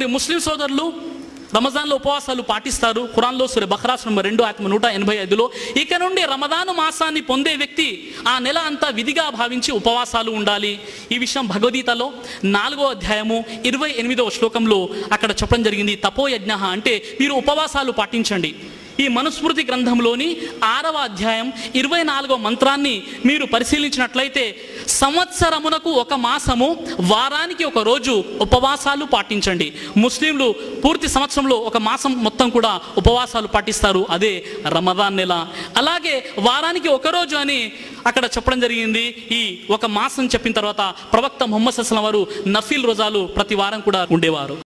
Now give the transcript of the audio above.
మరి ముస్లిం సోదరులు రమజాన్లో ఉపవాసాలు పాటిస్తారు ఖురాన్లో సూర్య బహ్రాస్ నంబర్ రెండు ఆత్మ నూట ఎనభై ఐదులో ఇక నుండి రమదాను మాసాన్ని పొందే వ్యక్తి ఆ నెల అంతా విధిగా భావించి ఉపవాసాలు ఉండాలి ఈ విషయం భగవద్గీతలో నాలుగో అధ్యాయము ఇరవై ఎనిమిదవ శ్లోకంలో అక్కడ చెప్పడం జరిగింది తపోయజ్ఞ అంటే మీరు ఉపవాసాలు పాటించండి ఈ మనుస్మృతి గ్రంథంలోని ఆరవ అధ్యాయం ఇరవై నాలుగో మంత్రాన్ని మీరు పరిశీలించినట్లయితే సంవత్సరమునకు ఒక మాసము వారానికి ఒక రోజు ఉపవాసాలు పాటించండి ముస్లింలు పూర్తి సంవత్సరంలో ఒక మాసం మొత్తం కూడా ఉపవాసాలు పాటిస్తారు అదే రమదాన్ నెల అలాగే వారానికి ఒక రోజు అని అక్కడ చెప్పడం జరిగింది ఈ ఒక మాసం చెప్పిన తర్వాత ప్రవక్త ముహమ్మద్ అస్లం వారు నఫీల్ రోజాలు ప్రతి వారం కూడా ఉండేవారు